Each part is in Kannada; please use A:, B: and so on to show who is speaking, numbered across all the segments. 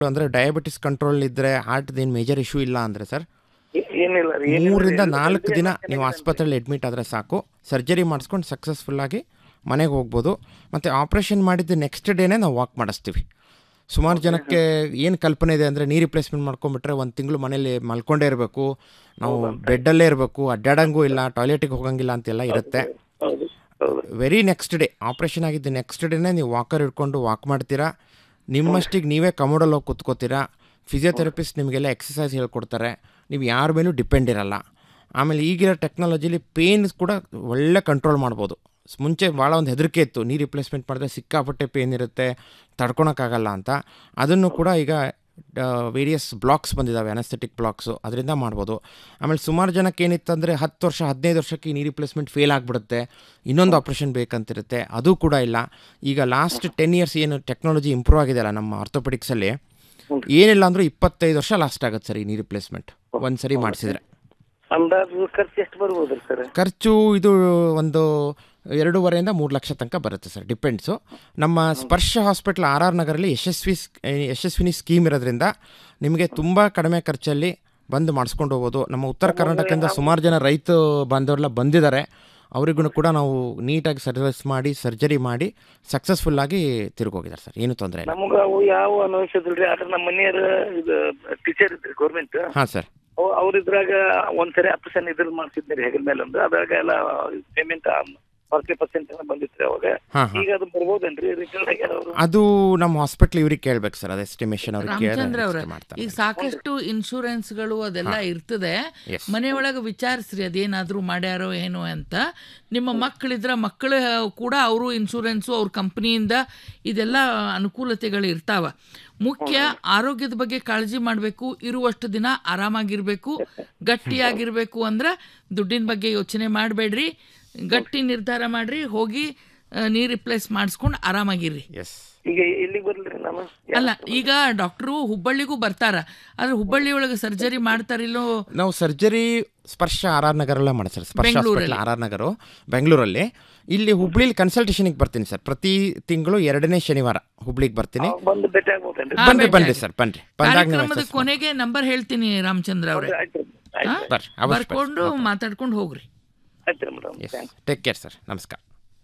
A: ಅಂದರೆ ಡಯಾಬಿಟಿಸ್ ಕಂಟ್ರೋಲ್ ಇದ್ದರೆ ಹಾರ್ಟ್ದು ಏನು ಮೇಜರ್ ಇಶ್ಯೂ ಇಲ್ಲ ಅಂದರೆ ಸರ್
B: ಏ- ಏನಿಲ್ಲ ರೀ ಏನಿಲ್ಲ
A: ಮೂರರಿಂದ
B: ರೀ.
A: ನಾಲ್ಕು ದಿನ
B: ಎಲ್ಲ
A: ನೀವು ಆಸ್ಪತ್ರೆಯಲ್ಲಿ ಅಡ್ಮಿಟ್ ಆದರೆ ಸಾಕು ಸರ್ಜರಿ ಮಾಡಿಸ್ಕೊಂಡು ಸಕ್ಸಸ್ಫುಲ್ಲಾಗಿ ಮನೆಗೆ ಹೋಗ್ಬೋದು ಮತ್ತು ಆಪ್ರೇಷನ್ ಮಾಡಿದ್ದು ನೆಕ್ಸ್ಟ್ ಡೇನೇ ನಾವು ವಾಕ್ ಮಾಡಿಸ್ತೀವಿ ಸುಮಾರು ಜನಕ್ಕೆ ಏನು ಕಲ್ಪನೆ ಇದೆ ಅಂದರೆ ನೀ ರಿಪ್ಲೇಸ್ಮೆಂಟ್ ಮಾಡ್ಕೊಂಬಿಟ್ರೆ ಒಂದು ತಿಂಗಳು ಮನೇಲಿ ಮಲ್ಕೊಂಡೇ ಇರಬೇಕು ನಾವು ಬೆಡ್ಡಲ್ಲೇ ಇರಬೇಕು ಅಡ್ಡಾಡಂಗೂ ಇಲ್ಲ ಟಾಯ್ಲೆಟಿಗೆ ಹೋಗಂಗಿಲ್ಲ ಅಂತೆಲ್ಲ ಇರುತ್ತೆ
B: ಹೌದು ಹೌದು
A: ವೆರಿ ನೆಕ್ಸ್ಟ್ ಡೇ ಆಪ್ರೇಷನ್ ಆಗಿದ್ದು ನೆಕ್ಸ್ಟ್ ಡೇನೇ ನೀವು ವಾಕರ್ ಹಿಡ್ಕೊಂಡು ವಾಕ್ ಮಾಡ್ತೀರಾ ನಿಮ್ಮಷ್ಟಿಗೆ ನೀವೇ ಕಮೋಡಲ್ಲಿ ಹೋಗಿ ಕುತ್ಕೋತೀರಾ ಫಿಸಿಯೋಥೆರಪಿಸ್ಟ್ ನಿಮಗೆಲ್ಲ ಎಕ್ಸಸೈಸ್ ಹೇಳ್ಕೊಡ್ತಾರೆ ನೀವು ಯಾರ ಮೇಲೂ ಡಿಪೆಂಡ್ ಇರಲ್ಲ ಆಮೇಲೆ ಈಗಿರೋ ಟೆಕ್ನಾಲಜಿಲಿ ಪೇನ್ ಕೂಡ ಒಳ್ಳೆ ಕಂಟ್ರೋಲ್ ಮಾಡ್ಬೋದು ಸ್- ಮುಂಚೆ ಭಾಳ ಒಂದು ಹೆದರಿಕೆ ಇತ್ತು ನೀ ರಿಪ್ಲೇಸ್ಮೆಂಟ್ ಮಾಡಿದ್ರೆ ಸಿಕ್ಕಾಪಟ್ಟೆ ಪೇನ್ ಇರುತ್ತೆ ತಡ್ಕೊಳಕ್ಕಾಗಲ್ಲ ಅಂತ ಅದನ್ನು ಕೂಡ ಈಗ ವೇರಿಯಸ್ ಬ್ಲಾಕ್ಸ್ ಬಂದಿದ್ದಾವೆ ಅನಸ್ಥೆಟಿಕ್ ಬ್ಲಾಕ್ಸು ಅದರಿಂದ ಮಾಡ್ಬೋದು ಆಮೇಲೆ ಸುಮಾರು ಜನಕ್ಕೆ ಏನಿತ್ತು ಅಂದರೆ ಹತ್ತು ವರ್ಷ ಹದಿನೈದು ವರ್ಷಕ್ಕೆ ಈ ನೀ ರಿಪ್ಲೇಸ್ಮೆಂಟ್ ಫೇಲ್ ಆಗಿಬಿಡುತ್ತೆ ಇನ್ನೊಂದು ಆಪ್ರೇಷನ್ ಬೇಕಂತಿರುತ್ತೆ ಅದು ಕೂಡ ಇಲ್ಲ ಈಗ ಲಾಸ್ಟ್ ಟೆನ್ ಇಯರ್ಸ್ ಏನು ಟೆಕ್ನಾಲಜಿ ಇಂಪ್ರೂವ್ ಆಗಿದೆಯಲ್ಲ ನಮ್ಮ ಆರ್ಥೋಪೆಡಿಕ್ಸಲ್ಲಿ ಏನಿಲ್ಲ ಅಂದರೂ ಇಪ್ಪತ್ತೈದು ವರ್ಷ ಲಾಸ್ಟ್ ಆಗುತ್ತೆ ಸರ್ ಈ ನೀ ರಿಪ್ಲೇಸ್ಮೆಂಟ್ ಒಂದು ಸರಿ ಮಾಡಿಸಿದ್ರೆ
B: ಅಂದಾಜು ಖರ್ಚು ಎಷ್ಟು ಬರ್ಬೋದ್ರಿ ಸರ್
A: ಖರ್ಚು ಇದು ಒಂದು ಎರಡೂವರೆಯಿಂದ ಮೂರು ಲಕ್ಷ ತನಕ ಬರುತ್ತೆ ಸರ್ ಡಿಪೆಂಡ್ಸು ನಮ್ಮ ಸ್ಪರ್ಶ ಹಾಸ್ಪಿಟ್ಲ್ ಆರ್ ಆರ್ ನಗರಲ್ಲಿ ಯಶಸ್ವಿ ಸ್- ಯಶಸ್ವಿನಿ ಸ್ಕೀಮ್ ಇರೋದ್ರಿಂದ ನಿಮಗೆ ತುಂಬ ಕಡಿಮೆ ಖರ್ಚಲ್ಲಿ ಬಂದು ಮಾಡಿಸ್ಕೊಂಡು ಹೋಗ್ಬೋದು ನಮ್ಮ ಉತ್ತರ ಕರ್ನಾಟಕದಿಂದ ಸುಮಾರು ಜನ ರೈತ ಬಾಂಧವರೆಲ್ಲ ಬಂದಿದ್ದಾರೆ ಅವರಿಗೂ ಕೂಡ ನಾವು ನೀಟಾಗಿ ಸರ್ವಿಸ್ ಮಾಡಿ ಸರ್ಜರಿ ಮಾಡಿ ಸಕ್ಸಸ್ಫುಲ್ಲಾಗಿ ತಿರುಗೋಗಿದ್ದಾರೆ ಸರ್ ಏನು ತೊಂದರೆ ಇಲ್ಲ
B: ನಮಗ ಅವು ಯಾವ ಅನ್ವಯಿಸೋದಿಲ್ರಿ ಆದ್ರೆ ನಮ್ಮ ಮನೆಯವ್ರ ಇದು ಟೀಚರ್ ಇದ್ರಿ ಗೌರ್ಮೆಂಟ್
A: ಹಾಂ ಸರ್
B: ಅವ್ರ ಇದ್ರಾಗ ಒಂದ್ಸರಿ ಆಪರೇಷನ್ ಇದ್ರ ಮಾಡ್ಸಿದ್ರಿ ಹೆಗಲ್ ಮೇಲೆ ಒಂದು ಅದ್ರಾಗ ಎಲ್ಲ ಪೇಮೆಂಟ್ ಫಾರ್ಟಿ ಪರ್ಸೆಂಟ್ ಬಂದಿತ್ರಿ ಅವಾಗ
A: ಹಾಂ ಹಾಂ
B: ಈಗ ಅದು ಬರ್ಬೋದೇನ್ರಿ ರಿಟರ್ನ್ ಆಗ್ಯಾರ ಅವರು
A: ಅದು ನಮ್ಮ ಹಾಸ್ಪಿಟ್ಲ್ ಇವ್ರಿಗೆ ಕೇಳ್ಬೇಕು ಸರ್ ಅದು ಎಸ್ಟಿಮೇಷನ್ ಅವ್ರಿಗೆ
C: ರಾಮಚಂದ್ರ ಅವ್ರೆ
A: ಕೇಳಿ ಮಾಡ್ತಾರೆ
C: ಈಗ ಸಾಕಷ್ಟು ಇನ್ಶೂರೆನ್ಸ್ಗಳು ಅದೆಲ್ಲ ಇರ್ತದೆ
A: Yes.
C: ಮನೆಯೊಳಗೆ ವಿಚಾರಿಸ್ರಿ ಅದೇನಾದ್ರೂ ಮಾಡ್ಯಾರೋ ಏನೋ ಅಂತ ನಿಮ್ಮ ಮಕ್ಕಳಿದ್ರ ಮಕ್ಕಳು ಕೂಡ ಅವರು ಇನ್ಶೂರೆನ್ಸು ಅವ್ರ ಕಂಪ್ನಿಯಿಂದ ಇದೆಲ್ಲ ಅನುಕೂಲತೆಗಳು ಇರ್ತಾವ ಮುಖ್ಯ ಆರೋಗ್ಯದ ಬಗ್ಗೆ ಕಾಳಜಿ ಮಾಡಬೇಕು ಇರುವಷ್ಟು ದಿನ ಆರಾಮಾಗಿರ್ಬೇಕು ಗಟ್ಟಿಯಾಗಿರ್ಬೇಕು ಅಂದ್ರೆ ದುಡ್ಡಿನ ಬಗ್ಗೆ ಯೋಚನೆ ಮಾಡಬೇಡ್ರಿ ಗಟ್ಟಿ ನಿರ್ಧಾರ ಮಾಡ್ರಿ ಹೋಗಿ ನೀರು ರಿಪ್ಲೇಸ್ ಮಾಡಿಸ್ಕೊಂಡು ಆರಾಮಾಗಿರ್ರಿ
A: ಎಸ್
B: ಈಗ ಎಲ್ಲಿಗೆ ಬರ್ಲಿ ನಾನು
C: ಅಲ್ಲ ಈಗ ಡಾಕ್ಟ್ರು ಹುಬ್ಬಳ್ಳಿಗೂ ಬರ್ತಾರ ಆದ್ರೆ ಹುಬ್ಬಳ್ಳಿ ಒಳಗೆ ಸರ್ಜರಿ ಮಾಡ್ತಾರಿಲ್ಲೋ
A: ನಾವು ಸರ್ಜರಿ ಸ್ಪರ್ಶ ಆರ್ ಆರ್ ನಗರಲ್ಲೇ ಮಾಡಿ ಸರ್ ಸ್ಪರ್ಶ
C: ಬೆಂಗಳೂರಲ್ಲಿ.
A: ಹಾಸ್ಪಿಟಲ್ ಆರ್ ಆರ್ ನಗರು ಬೆಂಗಳೂರಲ್ಲಿ ಇಲ್ಲಿ ಹುಬ್ಳಿಲಿ ಕನ್ಸಲ್ಟೇಷನ್ಗೆ ಬರ್ತೀನಿ ಸರ್ ಪ್ರತಿ ತಿಂಗಳು ಎರಡನೇ ಶನಿವಾರ ಹುಬ್ಳಿಗೆ ಬರ್ತೀನಿ
B: ಬಂದು ಭೇಟಿ ಆಗ್ಬೋದೇನ್ರಿ
C: ಹಾ,
A: ಬನ್ರಿ
C: ಭೇಟಿ
A: ಬನ್ರಿ
C: ಆಗಿ.
A: ಸರ್ ಬನ್ರಿ ಬಂದಾಗ ನೀವು
C: ಕಾರ್ಯಕ್ರಮದ
A: assess ಮಾಡಿ.
C: ಕೊನೆಗೆ ನಂಬರ್ ಹೇಳ್ತೀನಿ ರಾಮಚಂದ್ರ ಅವ್ರೆ
B: ಆಯ್ತು
C: ಹಾ?
A: ಬರ್ರಿ ಅವಶ್ಯ
C: ಬರ್ಕೊಂಡು ಮಾತಾಡ್ಕೊಂಡು ಹೋಗ್ರಿ
B: ಆಯ್ತು ರೀ madam
A: yes take care sir ನಮಸ್ಕಾರ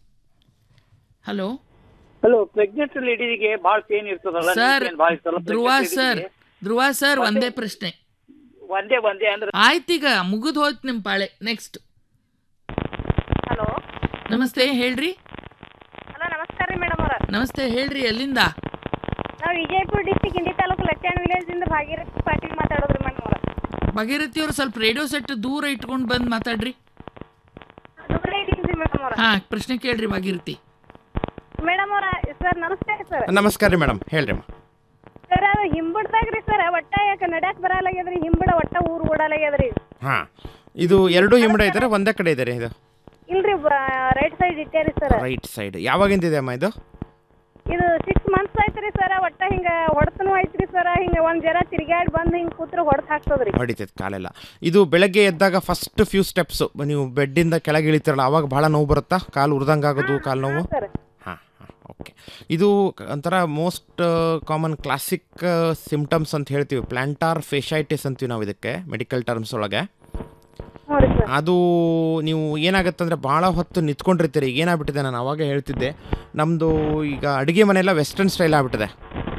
C: ಹಲೋ
D: ಹಲೋ ಪ್ರೆಗ್ನೆಂಟ್ ಲೇಡೀಸ್ಗೆ ಭಾಳ ಪೇನ್ ಇರ್ತದಲ್ಲ
C: ಸರ್
D: pain ಭಾಳ ಇರ್ತದಲ್ಲ
C: ಧ್ರುವ
D: pregnant
C: ಸರ್
D: ladies ಗೆ?
C: ಧ್ರುವ ಸರ್ ಒಂದೇ ಪ್ರಶ್ನೆ
D: ಒಂದೇ ಒಂದೇ ಅಂದ್ರೆ
C: ಆಯ್ತೀಗ ಮುಗಿದು ಹೋಯ್ತು ನಿಮ್ಮ ಪಾಳೆ ನೆಕ್ಸ್ಟ್
E: ಹಲೋ
C: ನಮಸ್ತೆ ಹೇಳ್ರಿ
E: ಹಲೋ ನಮಸ್ಕಾರ ರೀ ಮೇಡಮ್ ಅವ್ರ
C: ನಮಸ್ತೆ ಹೇಳ್ರಿ ಎಲ್ಲಿಂದ
E: ನಾವು ವಿಜಯಪುರ ಡಿಸ್ಟಿಕ್ ಇಂಡಿ ತಾಲೂಕು ಲಚ್ಚಾಣ್ ವಿಲೇಜ್ ಇಂದ ಭಾಗೀರಥಿ ಪಾಟೀಲ್ ಮಾತಾಡೋದ್ರಿ ಮೇಡಮ್ ಅವ್ರ
C: ಭಗೀರಥಿ ಅವ್ರು ಸ್ವಲ್ಪ ರೇಡಿಯೋ ಸೆಟ್ ದೂರ ಇಟ್ಕೊಂಡು ಬಂದು ಮಾತಾಡ್ರಿ
E: ದೂರ ಇದೀನಿ ಮೇಡಮ್ ಅವ್ರ
C: ಹಾ ಪ್ರಶ್ನೆ ಕೇಳ್ರಿ ಭಾಗೀರಥಿ
E: ಮೇಡಮ್ ಅವ್ರ ಸರ್ ನಮಸ್ತೆ ಸರ್
A: ನಮಸ್ಕಾರ ರೀ ಮೇಡಮ್ ಹೇಳ್ರಿ ಅಮ್ಮ
E: ಸರ್ ಅದು ಹಿಂಬಡ್ದಾಗ ರೀ ಸರ್ ಒಟ್ಟ ಯಾಕೆ ನಡ್ಯಾಕ್ ಬರಲಾಗ್ಯದ್ರಿ ಹಿಂಬಡ ಒಟ್ಟ ಊರ್ ಓಡಲಾಗ್ಯದ್ರಿ
A: ಹಾಂ ಇದು ಎರಡು ಹಿಮ್ಮಡ ಇದ್ದಾರೆ ಒಂದೇ ಕಡೆ ಇದ್ದಾರೆ ಇದು
E: ಇಲ್ರಿ ರೈಟ್ ಸೈಡ್ ಇಟ್ಟೇರಿ ಸರ್
A: ರೈಟ್ ಸೈಡ್ ಯಾವಾಗಿಂದ ಇದೆ ಅಮ್ಮ ಇದು
E: ಇದು ಸಿಕ್ಸ್ ಮಂತ್ಸ್ ಆಯ್ತ್ರಿ ಸರ್ ಒಟ್ಟ ಹಿಂಗ ಹೊಡ್ತನು ಐತ್ರಿ ಸರ್ ಹಿಂಗ ಒಂದ್ ಜರ ತಿರ್ಗ್ಯಾಡ್ ಬಂದ್ ಹಿಂಗ್ ಕೂತ್ರ ಹೊಡ್ತ ಹಾಕ್ತದ್ರಿ
A: ಹೊಡಿತೈತೆ ಕಾಲೆಲ್ಲ ಇದು ಬೆಳಗ್ಗೆ ಎದ್ದಾಗ ಫಸ್ಟ್ ಫ್ಯೂ ಸ್ಟೆಪ್ಸು ನೀವು ಬೆಡ್ಡಿಂದ ಕೆಳಗೆ ಇಳಿತೀರಲ್ಲ ಅವಾಗ ಭಾಳ ನೋವು ಬರುತ್ತಾ ಕಾಲು ಉರ್ದಂಗೆ ಆಗೋದು ಕಾಲು ನೋವು
E: ಸರ್
A: ಹಾಂ ಹಾಂ ಓಕೆ ಇದು ಕ- ಒಂಥರ ಮೋಸ್ಟ್ ಕಾಮನ್ ಕ್ಲಾಸಿಕ್ ಸಿಮ್ಟಮ್ಸ್ ಅಂತ ಹೇಳ್ತೀವಿ ಪ್ಲಾಂಟಾರ್ ಫೇಶೈಟಿಸ್ ಅಂತೀವಿ ನಾವು ಇದಕ್ಕೆ ಮೆಡಿಕಲ್ ಟರ್ಮ್ಸ್ ಒಳಗೆ
E: ಹ್ಞೂ ರೀ ಸರ್
A: ಅದು ನೀವು ಏನಾಗುತ್ತೆ ಅಂದರೆ ಭಾಳ ಹೊತ್ತು ನಿಂತ್ಕೊಂಡಿರ್ತೀರಿ ಈಗ ಏನಾಗ್ಬಿಟ್ಟಿದೆ ನಾನು ಅವಾಗ ಹೇಳ್ತಿದ್ದೆ ನಮ್ಮದು ಈಗ ಅಡುಗೆ ಮನೆಯೆಲ್ಲ ವೆಸ್ಟರ್ನ್ ಸ್ಟೈಲ್ ಆಗ್ಬಿಟ್ಟಿದೆ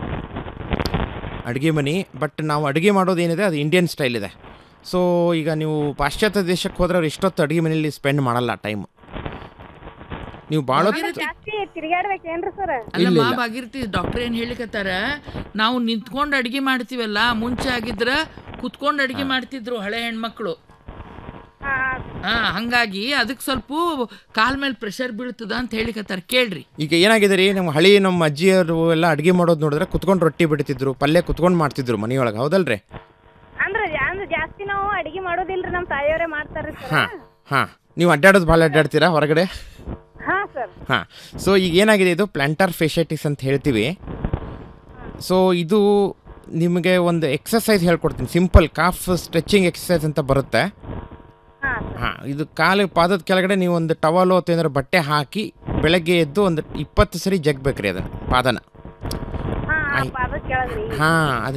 A: ಅಡುಗೆ ಮನೆ ಬಟ್ ನಾವು ಅಡುಗೆ ಮಾಡೋದು ಏನಿದೆ ಅದು ಇಂಡಿಯನ್ ಸ್ಟೈಲ್ ಇದೆ ಸೊ ಈಗ ನೀವು ಪಾಶ್ಚಾತ್ಯ ದೇಶಕ್ಕೆ ಹೋದ್ರೆ ಅವ್ರು ಇಷ್ಟೊತ್ತು ಅಡುಗೆ ಮನೆಯಲ್ಲಿ ಸ್ಪೆಂಡ್ ಮಾಡಲ್ಲ ಟೈಮು ನೀವು ಭಾಳ ಹೊತ್ತು
E: ಜಾಸ್ತಿ ತಿರ್ಗ್ಯಾಡ್ಬೇಕೇನ್ರಿ ಸರ್
C: ಅಲ್ಲಮ್ಮ ಭಾಗೀರಥಿ ಡಾಕ್ಟರ್ ಏನ್ ಹೇಳಿಕತ್ತಾರ ನಾವು ನಿಂತ್ಕೊಂಡು ಅಡಿಗೆ ಮಾಡ್ತೀವಲ್ಲ ಮುಂಚೆ ಆಗಿದ್ರ ಕುತ್ಕೊಂಡು ಅಡಿಗೆ ಮಾಡ್ತಿದ್ರು ಹಳೆ ಹೆಣ್ಮಕ್ಳು
E: ಹಾ
C: ಹಾ ಹಂಗಾಗಿ ಅದಕ್ಕೆ ಸ್ವಲ್ಪ ಕಾಲ್ ಮೇಲೆ ಪ್ರೆಷರ್ ಬೀಳ್ತದ ಅಂತ ಹೇಳಿಕತ್ತಾರ ಕೇಳ್ರಿ
A: ಈಗ ಏನಾಗಿದೆ ರೀ ನಮ್ಮ ಹಳಿ ನಮ್ಮ ಅಜ್ಜಿಯವರು ಎಲ್ಲ ಅಡುಗೆ ಮಾಡೋದು ನೋಡಿದ್ರೆ ಕುತ್ಕೊಂಡು ರೊಟ್ಟಿ ಬಿಡ್ತಿದ್ರು ಪಲ್ಯ ಕುತ್ಕೊಂಡು ಮಾಡ್ತಿದ್ರು ಮನೆಯೊಳಗೆ ಹೌದಲ್ರಿ
E: ಅಂದ್ರೆ ಅಂದ್ರೆ ಜಾಸ್ತಿ ನಾವು ಅಡಿಗೆ ಮಾಡೋದಿಲ್ರಿ ನಮ್ಮ ತಾಯಿಯವರೇ ಮಾಡ್ತಾರ್ರಿ ಸರ್
A: ಹಾಂ ಹಾಂ ನೀವು ಅಡ್ಡಾಡೋದು ಭಾಳ ಅಡ್ಡಾಡ್ತೀರಾ ಹೊರಗಡೆ
E: ಹಾ ಸರ್
A: ಹಾಂ ಸೊ ಈಗ ಏನಾಗಿದೆ ಇದು ಪ್ಲಾಂಟರ್ ಫೇಶೈಟಿಸ್ ಅಂತ ಹೇಳ್ತೀವಿ ಸೊ ಇದು ನಿಮಗೆ ಒಂದು ಎಕ್ಸಸೈಸ್ ಹೇಳ್ಕೊಡ್ತೀನಿ ಸಿಂಪಲ್ ಕಾಫ್ ಸ್ಟ್ರೆಚಿಂಗ್ ಎಕ್ಸಸೈಸ್ ಅಂತ ಬರುತ್ತೆ
E: ಹಾ
A: ಹಾಂ ಇದು ಕಾಲು ಪಾದದ ಕೆಳಗಡೆ ನೀವು ಒಂದು ಟವಲು ಅಥವಾ ಏನಾದ್ರು ಬಟ್ಟೆ ಹಾಕಿ ಬೆಳಗ್ಗೆ ಎದ್ದು ಒಂದು ಇಪ್ಪತ್ತು ಸರಿ ಜಗ್ಬೇಕ್ರಿ ಅದನ್ನು ಪಾದನ
E: ಪಾದ ಕೆಳಗ್ರಿ
A: ಹಾಂ ಅದು